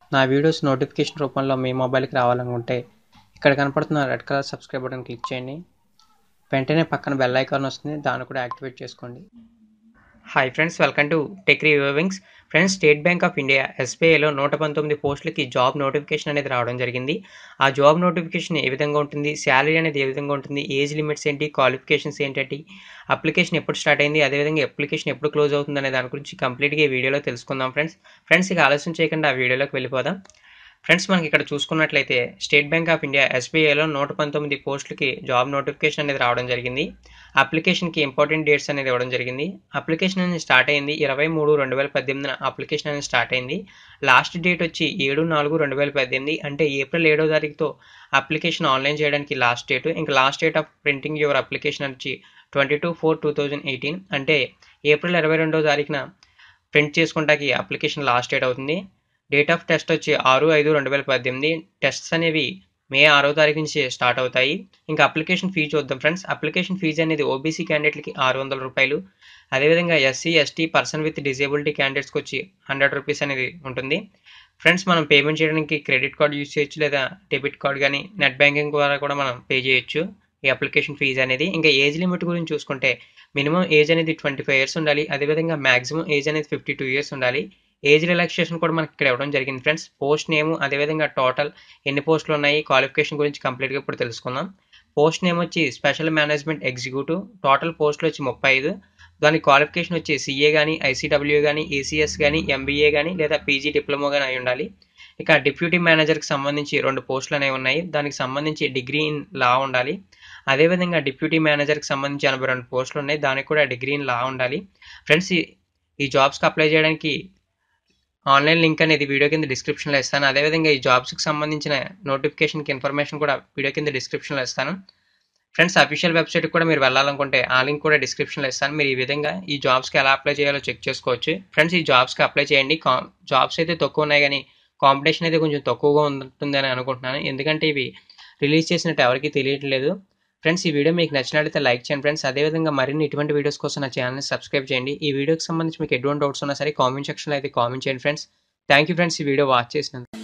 నా videos notification రూపంలో మీ మొబైల్కి రావాలనుకుంటే ఇక్కడ కనపడుతున్న red colour subscribe button click చేయండి వెంటనే పక్కన బెల్ ఐకాన్ వస్తుంది దాన్ని కూడా యాక్టివేట్ చేసుకోండి hi friends welcome to tech reviewings friends state bank of India ఎస్బీఐలో నూట పంతొమ్మిది పోస్టులకి జాబ్ నోటిఫికేషన్ అనేది రావడం జరిగింది ఆ జాబ్ నోటిఫికేషన్ ఏ విధంగా ఉంటుంది శాలరీ అనేది ఏ విధంగా ఉంటుంది ఏజ్ లిమిట్స్ ఏంటి క్వాలిఫికేషన్స్ ఏంటి అప్లికేషన్ ఎప్పుడు స్టార్ట్ అయింది అదేవిధంగా అప్లికేషన్ ఎప్పుడు క్లోజ్ అవుతుంది అనే దాని గురించి కంప్లీట్గా ఈ వీడియోలో తెలుసుకుందాం ఫ్రెండ్స్ ఫ్రెండ్స్ ఇక ఆలస్యం చేయకుండా ఆ వీడియోలోకి వెళ్ళిపోదాం ఫ్రెండ్స్ మనకి ఇక్కడ చూసుకున్నట్లయితే స్టేట్ బ్యాంక్ ఆఫ్ ఇండియా ఎస్బీఐలో నూట పంతొమ్మిది పోస్టులకి జాబ్ నోటిఫికేషన్ అనేది రావడం జరిగింది అప్లికేషన్కి ఇంపార్టెంట్ డేట్స్ అనేది ఇవ్వడం జరిగింది అప్లికేషన్ అనేది స్టార్ట్ అయింది ఇరవై మూడు రెండు వేల పద్దెనిమిదిన అప్లికేషన్ అనేది స్టార్ట్ అయింది లాస్ట్ డేట్ వచ్చి ఏడు నాలుగు రెండు వేల పద్దెనిమిది అంటే ఏప్రిల్ ఏడో తారీఖుతో అప్లికేషన్ ఆన్లైన్ చేయడానికి లాస్ట్ డేట్ ఇంకా last date of printing your application వచ్చి twenty two four two thousand eighteen అంటే ఏప్రిల్ ఇరవై రెండో తారీఖున ప్రింట్ చేసుకుంటాకి అప్లికేషన్ లాస్ట్ డేట్ అవుతుంది డేట్ ఆఫ్ టెస్ట్ వచ్చి ఆరు ఐదు రెండు వేల పద్దెనిమిది టెస్ట్స్ అనేవి మే ఆరో తారీఖు నుంచి స్టార్ట్ అవుతాయి ఇంకా అప్లికేషన్ ఫీ చూద్దాం ఫ్రెండ్స్ అప్లికేషన్ ఫీజు అనేది ఓబీసీ క్యాండిడేట్లకి ఆరు వందల రూపాయలు అదేవిధంగా SC ST person with disability క్యాండిడేట్స్కి వచ్చి హండ్రెడ్ రూపీస్ అనేది ఉంటుంది ఫ్రెండ్స్ మనం పేమెంట్ చేయడానికి క్రెడిట్ కార్డ్ యూజ్ చేయొచ్చు లేదా డెబిట్ కార్డ్ కానీ నెట్ బ్యాంకింగ్ ద్వారా కూడా మనం పే చేయొచ్చు ఈ అప్లికేషన్ ఫీజు అనేది ఇంకా ఏజ్ లిమిట్ గురించి చూసుకుంటే మినిమం ఏజ్ అనేది ట్వంటీ ఫైవ్ ఇయర్స్ ఉండాలి అదేవిధంగా మాక్సిమం ఏజ్ అనేది ఫిఫ్టీ టూ ఇయర్స్ ఉండాలి ఏజ్ రిలాక్సేషన్ కూడా మనకి ఇక్కడ ఇవ్వడం జరిగింది ఫ్రెండ్స్ పోస్ట్ నేమ్ అదేవిధంగా టోటల్ ఎన్ని పోస్టులు ఉన్నాయి క్వాలిఫికేషన్ గురించి కంప్లీట్గా ఇప్పుడు తెలుసుకుందాం పోస్ట్ నేమ్ వచ్చి స్పెషల్ మేనేజ్మెంట్ ఎగ్జిక్యూటివ్ టోటల్ పోస్టులు వచ్చి ముప్పై ఐదు దాని క్వాలిఫికేషన్ వచ్చి సిఏ కానీ ఐసీడబ్ల్యూ కానీ ఏసీఎస్ కానీ ఎంబీఏ కానీ లేదా పీజీ డిప్లొమా కానీ అయి ఉండాలి ఇక డిప్యూటీ మేనేజర్కి సంబంధించి రెండు పోస్టులు అనేవి ఉన్నాయి దానికి సంబంధించి డిగ్రీ ఇన్ లా ఉండాలి అదేవిధంగా డిప్యూటీ మేనేజర్కి సంబంధించి ఎనభై రెండు పోస్టులు ఉన్నాయి దానికి కూడా డిగ్రీ ఇన్ లా ఉండాలి ఫ్రెండ్స్ ఈ జాబ్స్కి అప్లై చేయడానికి ఆన్లైన్ లింక్ అనేది వీడియో కింద డిస్క్రిప్షన్లో ఇస్తాను అదేవిధంగా ఈ జాబ్స్కి సంబంధించిన నోటిఫికేషన్కి ఇన్ఫర్మేషన్ కూడా వీడియో కింద డిస్క్రిప్షన్లో ఇస్తాను ఫ్రెండ్స్ అఫీషియల్ వెబ్సైట్కి కూడా మీరు వెళ్ళాలనుకుంటే ఆ లింక్ కూడా డిస్క్రిప్షన్లో ఇస్తాను మీరు ఈ విధంగా ఈ జాబ్స్కి ఎలా అప్లై చేయాలో చెక్ చేసుకోవచ్చు ఫ్రెండ్స్ ఈ జాబ్స్కి అప్లై చేయండి జాబ్స్ అయితే తక్కువ ఉన్నాయి కానీ కాంపిటీషన్ అయితే కొంచెం తక్కువగా ఉంటుందని అనుకుంటున్నాను ఎందుకంటే ఇవి రిలీజ్ చేసినట్టు ఎవరికి తెలియట్లేదు ఫ్రెండ్స్ ఈ వీడియో మీకు నచ్చినట్లయితే లైక్ చేయండి ఫ్రెండ్స్ అదేవిధంగా మరిన్ని ఇటువంటి వీడియోస్ కోసం నా ఛానల్ని సబ్స్క్రైబ్ చేయండి ఈ వీడియోకి సంబంధించి మీకు ఎటువంటి డౌట్స్ ఉన్నా సరే కామెంట్ సెక్షన్లో అయితే కామెంట్ చేయండి ఫ్రెండ్స్ థ్యాంక్ యూ ఫ్రెండ్స్ ఈ వీడియో వాచ్ చేసినందుకు